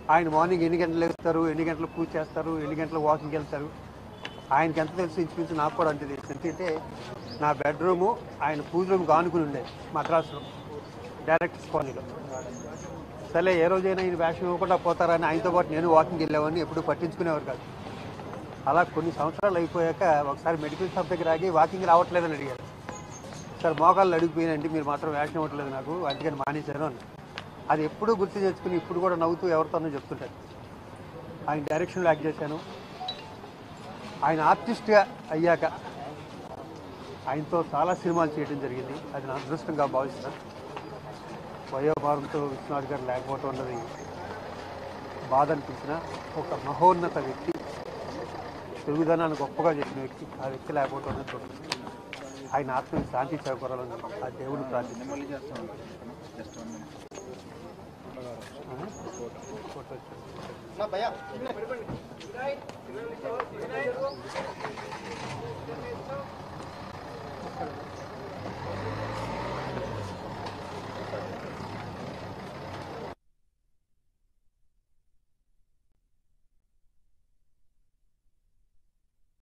ఆయన మార్నింగ్ ఎన్ని గంటలు లేస్తారు ఎన్ని గంటలు పూజ చేస్తారు ఎన్ని గంటలు వాకింగ్కి వెళ్తారు ఆయనకి ఎంత తెలుసు ఇంచుమించు నాకు కూడా అంతే తెలుసు ఎందుకంటే నా బెడ్రూము ఆయన పూజ రూమ్ ఆనుకుని ఉండేది మద్రాసులో డైరెక్ట్ కాలనీలో సరే ఏ రోజైనా ఈయన వేషం ఇవ్వకుండా పోతారని ఆయనతో పాటు నేను వాకింగ్ వెళ్ళేవాడిని ఎప్పుడు పట్టించుకునేవారు కాదు అలా కొన్ని సంవత్సరాలు అయిపోయాక ఒకసారి మెడికల్ షాప్ దగ్గర ఆగి వాకింగ్ రావట్లేదని అడిగారు సార్ మోకాళ్ళు అడిగిపోయినండి మీరు మాత్రం వేషం ఇవ్వట్లేదు నాకు అందుకని మానేశాను అని అది ఎప్పుడూ గుర్తు తెచ్చుకుని ఇప్పుడు కూడా నవ్వుతూ ఎవరితోనో చెప్తుంటారు ఆయన డైరెక్షన్లో యాక్ట్ చేశాను ఆయన ఆర్టిస్ట్గా అయ్యాక ఆయనతో చాలా సినిమాలు చేయడం జరిగింది అది నా అదృష్టంగా భావిస్తాను వయోభారంతో విశ్వనాథ్ గారు లేకపోవటం అన్నది బాధ అనిపించిన ఒక మహోన్నత వ్యక్తి తెలుగుదనాన్ని గొప్పగా చేసిన వ్యక్తి ఆ వ్యక్తి లేకపోవటం అన్నది దురదృష్టం. ఆయన ఆత్మకి శాంతి చేకూరాలని ఆ దేవుడు ప్రార్థించాను మళ్ళీ చేస్తాం జస్ట్ వన్ ఫోటో వచ్చింది. నా భయ